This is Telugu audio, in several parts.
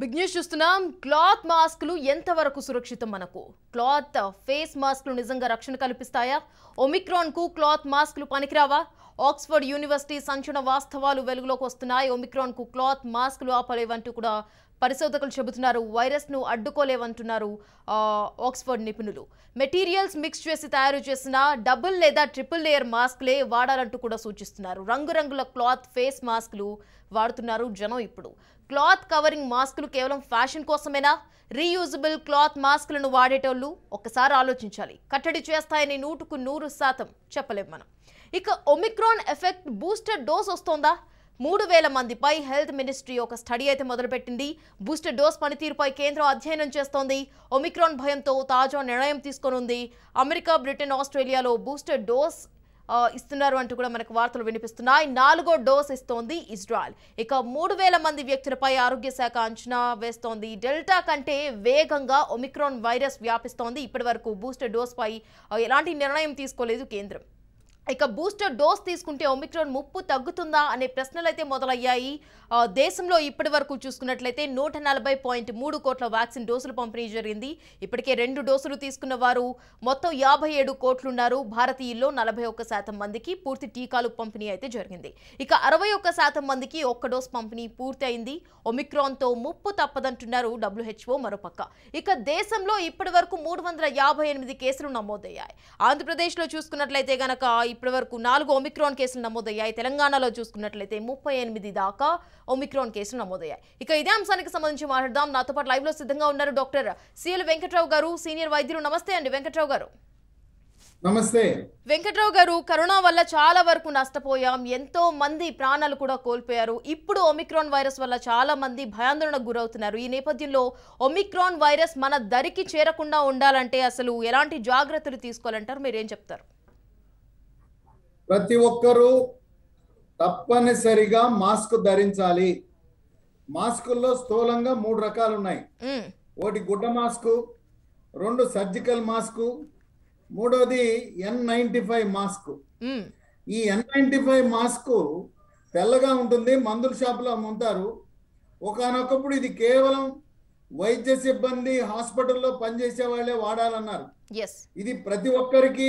బిగ్ న్యూస్ చూస్తున్నాం క్లాత్ మాస్కులు ఎంతవరకు సురక్షితం మనకు క్లాత్ ఫేస్ మాస్కులు నిజంగా రక్షణ కల్పిస్తాయా ఒమిక్రాన్ కు క్లాత్ మాస్కులు పనికిరావా ఆక్స్ఫర్డ్ యూనివర్సిటీ సంచలన వాస్తవాలు వెలుగులోకి వస్తున్నాయి ఒమిక్రాన్ కు క్లాత్ మాస్కులు ఆపలేవంటూ కూడా పరిశోధకులు చెబుతున్నారు వైరస్ ను అడ్డుకోలేవంటున్నారు ఆ, ఆక్స్ఫర్డ్ నిపుణులు మెటీరియల్స్ మిక్స్ చేసి తయారు చేసిన డబుల్ లేదా ట్రిపుల్ లేయర్ మాస్క్లే వాడాలంటూ కూడా సూచిస్తున్నారు రంగురంగుల క్లాత్ ఫేస్ మాస్కులు వాడుతున్నారు జనం ఇప్పుడు క్లాత్ కవరింగ్ మాస్కులు కేవలం ఫ్యాషన్ కోసమేనా రీయూజబుల్ క్లాత్ మాస్కులను వాడేటోళ్ళు ఒక్కసారి ఆలోచించాలి కట్టడి చేస్తాయని నూటుకు నూరు శాతం చెప్పలేం మనం ఇక ఒమిక్రాన్ ఎఫెక్ట్ బూస్టర్ డోస్ వస్తోందా మూడు వేల మందిపై హెల్త్ మినిస్ట్రీ ఒక స్టడీ అయితే మొదలుపెట్టింది బూస్టర్ డోస్ పనితీరుపై కేంద్రం అధ్యయనం చేస్తోంది ఒమిక్రాన్ భయంతో తాజా నిర్ణయం తీసుకొనుంది అమెరికా బ్రిటన్ ఆస్ట్రేలియాలో బూస్టర్ డోస్ ఆ, ఇస్తున్నారు అంటూ కూడా మనకు వార్తలు వినిపిస్తున్నాయి నాలుగో డోస్ ఇస్తోంది ఇజ్రాయెల్ ఇక మూడు వేల మంది వ్యక్తులపై ఆరోగ్య శాఖ అంచనా వేస్తోంది డెల్టా కంటే వేగంగా ఒమిక్రాన్ వైరస్ వ్యాపిస్తోంది ఇప్పటి వరకు బూస్టర్ డోస్ పై ఆ, ఎలాంటి నిర్ణయం తీసుకోలేదు కేంద్రం ఇక బూస్టర్ డోస్ తీసుకుంటే ఒమిక్రాన్ ముప్పు తగ్గుతుందా అనే ప్రశ్నలు అయితే మొదలయ్యాయి ఆ, దేశంలో ఇప్పటి వరకు చూసుకున్నట్లయితే నూట నలభై పాయింట్ మూడు కోట్ల వ్యాక్సిన్ డోసులు పంపిణీ జరిగింది ఇప్పటికే రెండు డోసులు తీసుకున్న వారు మొత్తం యాభై ఏడు కోట్లున్నారు భారతీయుల్లో నలభై ఒక్క శాతం మందికి పూర్తి టీకాలు పంపిణీ అయితే జరిగింది ఇక అరవై ఒక్క శాతం మందికి ఒక్క డోస్ పంపిణీ పూర్తి అయింది ఒమిక్రాన్తో ముప్పు తప్పదంటున్నారు డబ్ల్యూహెచ్ఓ మరోపక్క ఇక దేశంలో ఇప్పటి వరకు మూడు వందల యాభై ఎనిమిది కేసులు నమోదయ్యాయి ఆంధ్రప్రదేశ్లో చూసుకున్నట్లయితే గనక ఇప్పటి వరకు నాలుగు ఒమిక్రాన్ కేసులు నమోదయ్యాయి తెలంగాణలో చూసుకున్నట్లయితే ముప్పై ఎనిమిది దాకా ఒమిక్రాన్ కేసులు నమోదయ్యాయి ఇక ఇదే అంశానికి సంబంధించి మాట్లాడదాం నాతో పాటు లైవ్ లో సిద్ధంగా ఉన్నారు డాక్టర్ సిఎల్ వెంకట్రావు గారు సీనియర్ వైద్యులు నమస్తే అండి వెంకట్రావు గారు నమస్తే వెంకట్రావు గారు కరోనా వల్ల చాలా వరకు నష్టపోయాం ఎంతో మంది ప్రాణాలు కూడా కోల్పోయారు ఇప్పుడు ఒమిక్రాన్ వైరస్ వల్ల చాలా మంది భయాందోళనకు గురవుతున్నారు ఈ నేపథ్యంలో ఒమిక్రాన్ వైరస్ మన దరికి చేరకుండా ఉండాలంటే అసలు ఎలాంటి జాగ్రత్తలు తీసుకోవాలంటారు మీరేం చెప్తారు ప్రతి ఒక్కరూ తప్పనిసరిగా మాస్క్ ధరించాలి మాస్కుల్లో స్థూలంగా మూడు రకాలు ఉన్నాయి ఉమ్, ఒకటి గుడ్డ మాస్కు రెండు సర్జికల్ మాస్కు మూడోది ఎన్ నైంటీ ఫైవ్ మాస్క్ ఉమ్, ఈ ఎన్ నైంటీ ఫైవ్ మాస్క్ తెల్లగా ఉంటుంది మందుల షాపులో అమ్ముతారు ఒకనొకప్పుడు ఇది కేవలం వైద్య సిబ్బంది హాస్పిటల్లో పనిచేసే వాళ్ళే వాడాలన్నారు ఎస్ ఇది ప్రతి ఒక్కరికి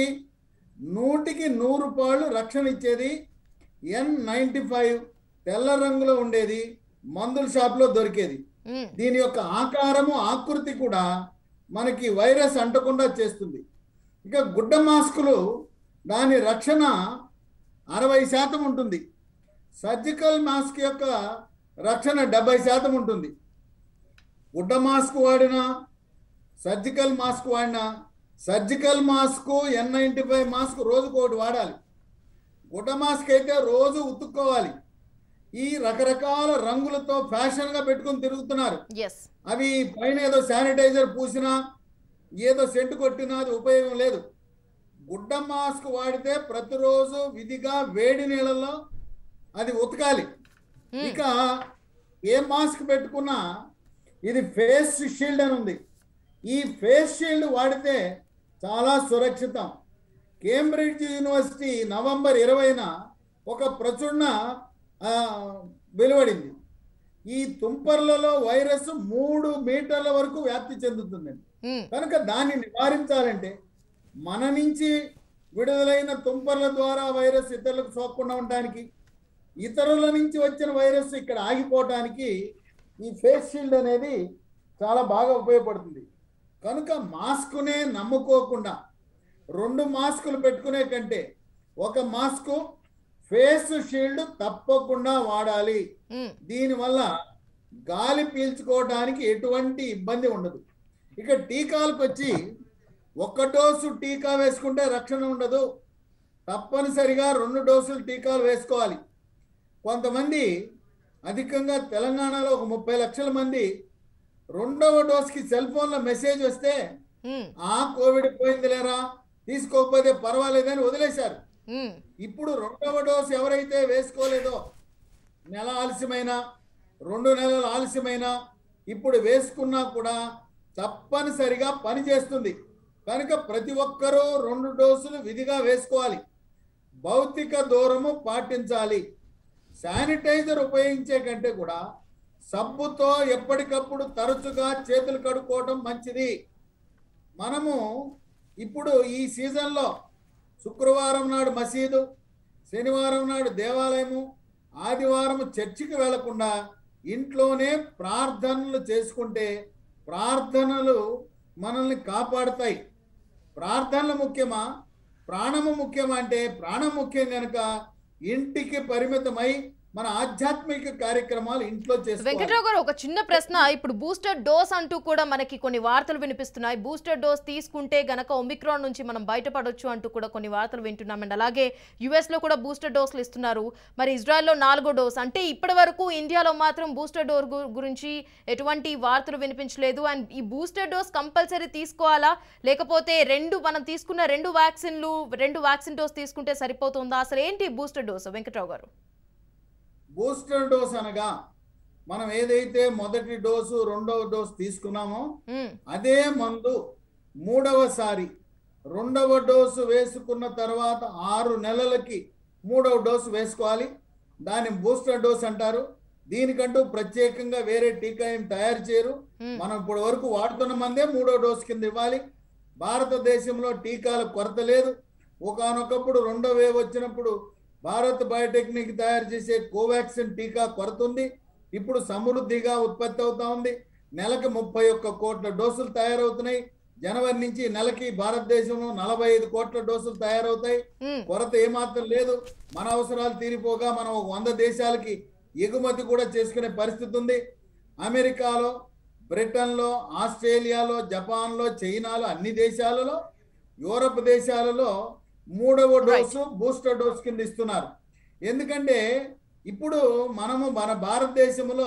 నూటికి నూరు పాళ్ళు రక్షణ ఇచ్చేది ఎన్ నైంటీ ఫైవ్ తెల్ల రంగులో ఉండేది మందుల షాప్లో దొరికేది ఉమ్, దీని యొక్క ఆకారము ఆకృతి కూడా మనకి వైరస్ అంటకుండా చేస్తుంది ఇక గుడ్డ మాస్కులు దాని రక్షణ అరవై శాతం ఉంటుంది సర్జికల్ మాస్క్ యొక్క రక్షణ డెబ్బై శాతం ఉంటుంది గుడ్డ మాస్క్ వాడినా సర్జికల్ మాస్క్ వాడినా surgical mask N ninety five mask రోజుకు ఒకటి వాడాలి గుడ్డ మాస్క్ అయితే రోజు ఉతుక్కోవాలి ఈ రకరకాల రంగులతో ఫ్యాషన్గా పెట్టుకొని తిరుగుతున్నారు ఎస్ అవి పైన ఏదో శానిటైజర్ పూసినా ఏదో సెంటు కొట్టినా అది ఉపయోగం లేదు గుడ్డ మాస్క్ వాడితే ప్రతిరోజు విధిగా వేడి నీళ్ళల్లో అది ఉతకాలి ఉమ్, ఇక ఏ మాస్క్ పెట్టుకున్నా ఇది ఫేస్ షీల్డ్ అని ఉంది ఈ ఫేస్ షీల్డ్ వాడితే చాలా సురక్షితం కేంబ్రిడ్జ్ యూనివర్సిటీ నవంబర్ ఇరవైన ఒక ప్రచురణ ఆ, వెలువడింది ఈ తుంపర్లలో వైరస్ మూడు మీటర్ల వరకు వ్యాప్తి చెందుతుందండి ఉమ్, కనుక దాన్ని నివారించాలంటే మన నుంచి విడుదలైన తుంపర్ల ద్వారా వైరస్ ఇతరులకు సోకకుండా ఉండడానికి ఇతరుల నుంచి వచ్చిన వైరస్ ఇక్కడ ఆగిపోవటానికి ఈ ఫేస్ షీల్డ్ అనేది చాలా బాగా ఉపయోగపడుతుంది కనుక మాస్కునే నమ్ముకోకుండా రెండు మాస్కులు పెట్టుకునే కంటే ఒక మాస్కు ఫేస్ షీల్డ్ తప్పకుండా వాడాలి ఉమ్, దీనివల్ల గాలి పీల్చుకోవడానికి ఎటువంటి ఇబ్బంది ఉండదు ఇక టీకాలకు వచ్చి ఒక్క డోసు టీకా వేసుకుంటే రక్షణ ఉండదు తప్పనిసరిగా రెండు డోసులు టీకాలు వేసుకోవాలి కొంతమంది అధికంగా తెలంగాణలో ఒక ముప్పై లక్షల మంది రెండవ డోస్కి సెల్ ఫోన్లో మెసేజ్ వస్తే ఉమ్, ఆ కోవిడ్ పోయింది లేరా తీసుకోకపోతే పర్వాలేదని వదిలేశారు ఉమ్, ఇప్పుడు రెండవ డోస్ ఎవరైతే వేసుకోలేదో నెల ఆలస్యమైనా రెండు నెలల ఆలస్యమైనా ఇప్పుడు వేసుకున్నా కూడా తప్పనిసరిగా పనిచేస్తుంది కనుక ప్రతి ఒక్కరూ రెండు డోసులు విధిగా వేసుకోవాలి భౌతిక దూరము పాటించాలి శానిటైజర్ ఉపయోగించే కంటే కూడా సబ్బుతో ఎప్పటికప్పుడు తరచుగా చేతులు కడుక్కోవటం మంచిది మనము ఇప్పుడు ఈ సీజన్లో శుక్రవారం నాడు మసీదు శనివారం నాడు దేవాలయము ఆదివారం చర్చికి వెళ్లకుండా ఇంట్లోనే ప్రార్థనలు చేసుకుంటే ప్రార్థనలు మనల్ని కాపాడుతాయి ప్రార్థనలు ముఖ్యమా ప్రాణము ముఖ్యమా అంటే ప్రాణం ముఖ్యం కనుక ఇంటికి పరిమితమై మన ఆధ్యాత్మిక కార్యక్రమాలు ఇంట్లో చేసుకోవాలి వెంకట్రావు గారు ఒక చిన్న ప్రశ్న ఇప్పుడు బూస్టర్ డోస్ అంటూ కూడా మనకి కొన్ని వార్తలు వినిపిస్తున్నాయి బూస్టర్ డోస్ తీసుకుంటే గనక ఒమిక్రాన్ నుంచి మనం బయటపడొచ్చు అంటూ కూడా కొన్ని వార్తలు వింటున్నామండి అలాగే యుఎస్ లో కూడా బూస్టర్ డోస్లు ఇస్తున్నారు మరి ఇజ్రాయెల్లో నాలుగో డోస్ అంటే ఇప్పటి వరకు ఇండియాలో మాత్రం బూస్టర్ డోస్ గు- గురించి ఎటువంటి వార్తలు వినిపించలేదు అండ్ ఈ బూస్టర్ డోస్ కంపల్సరీ తీసుకోవాలా లేకపోతే రెండు మనం తీసుకున్న రెండు వ్యాక్సిన్లు రెండు వ్యాక్సిన్ డోస్ తీసుకుంటే సరిపోతుందా అసలు ఏంటి బూస్టర్ డోస్ వెంకట్రావు గారు బూస్టర్ డోస్ అనగా మనం ఏదైతే మొదటి డోసు రెండవ డోస్ తీసుకున్నామో ఉమ్, అదే మందు మూడవసారి రెండవ డోసు వేసుకున్న తర్వాత ఆరు నెలలకి మూడవ డోసు వేసుకోవాలి దాన్ని బూస్టర్ డోస్ అంటారు దీనికంటూ ప్రత్యేకంగా వేరే టీకా ఏం తయారు చేయరు ఉమ్. మనం ఇప్పటి వరకు వాడుతున్న మందే మూడో డోసు కింద ఇవ్వాలి భారతదేశంలో టీకాల కొరత లేదు ఒకనొకప్పుడు రెండో వేవ్ వచ్చినప్పుడు భారత్ బయోటెక్నిక్ తయారు చేసే కోవాక్సిన్ టీకా కొరత ఉంది ఇప్పుడు సమృద్ధిగా ఉత్పత్తి అవుతా ఉంది నెలకు ముప్పై ఒక్క కోట్ల డోసులు తయారవుతున్నాయి జనవరి నుంచి నెలకి భారతదేశంలో నలభై ఐదు కోట్ల డోసులు తయారవుతాయి ఉమ్. కొరత ఏమాత్రం లేదు మన అవసరాలు తీరిపోగా మనం ఒక వంద దేశాలకి ఎగుమతి కూడా చేసుకునే పరిస్థితి ఉంది అమెరికాలో బ్రిటన్లో ఆస్ట్రేలియాలో జపాన్లో చైనాలో అన్ని దేశాలలో యూరప్ దేశాలలో మూడవ డోసు బూస్టర్ డోస్ కింద ఇస్తున్నారు ఎందుకంటే ఇప్పుడు మనము మన భారతదేశంలో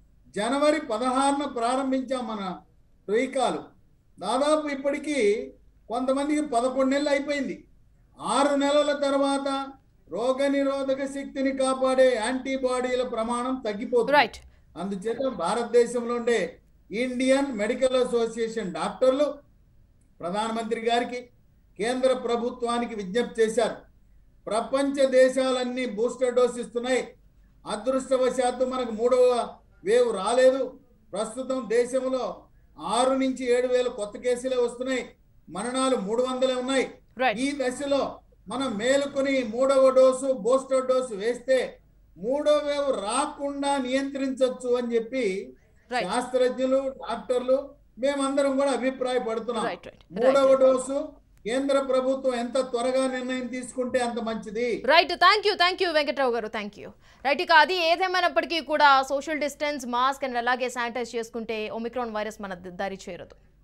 జనవరి పదహారున ప్రారంభించాం మన టీకాలు దాదాపు ఇప్పటికీ కొంతమందికి పదకొండు నెలలు అయిపోయింది ఆరు నెలల తర్వాత రోగ నిరోధక శక్తిని కాపాడే యాంటీబాడీల ప్రమాణం తగ్గిపోతుంది రైట్ అందుచేత భారతదేశంలో ఉండే ఇండియన్ మెడికల్ అసోసియేషన్ డాక్టర్లు ప్రధానమంత్రి గారికి కేంద్ర ప్రభుత్వానికి విజ్ఞప్తి చేశారు ప్రపంచ దేశాలన్నీ బూస్టర్ డోస్ ఇస్తున్నాయి అదృష్టవశాత్తు మనకు మూడవ వేవ్ రాలేదు ప్రస్తుతం దేశంలో ఆరు నుంచి ఏడు వేల కొత్త కేసులే వస్తున్నాయి మరణాలు మూడు వందలే ఉన్నాయి రైట్ ఈ దశలో మనం మేలుకొని మూడవ డోసు బూస్టర్ డోసు వేస్తే మూడో వేవ్ రాకుండా నియంత్రించవచ్చు అని చెప్పి రైట్ శాస్త్రజ్ఞులు డాక్టర్లు మేమందరం కూడా అభిప్రాయపడుతున్నాం రైట్ రైట్ మూడవ డోసు కేంద్ర ప్రభుత్వం ఎంత త్వరగా నిర్ణయం తీసుకుంటే అంత మంచిది right thank you thank you Venkatrao గారు థ్యాంక్ యూ రైట్ ఇక అది ఏదేమైనప్పటికీ కూడా సోషల్ డిస్టెన్స్ మాస్క్ అండ్ అలాగే శానిటైజ్ చేసుకుంటే ఒమిక్రాన్ వైరస్ మన దరి చేరదు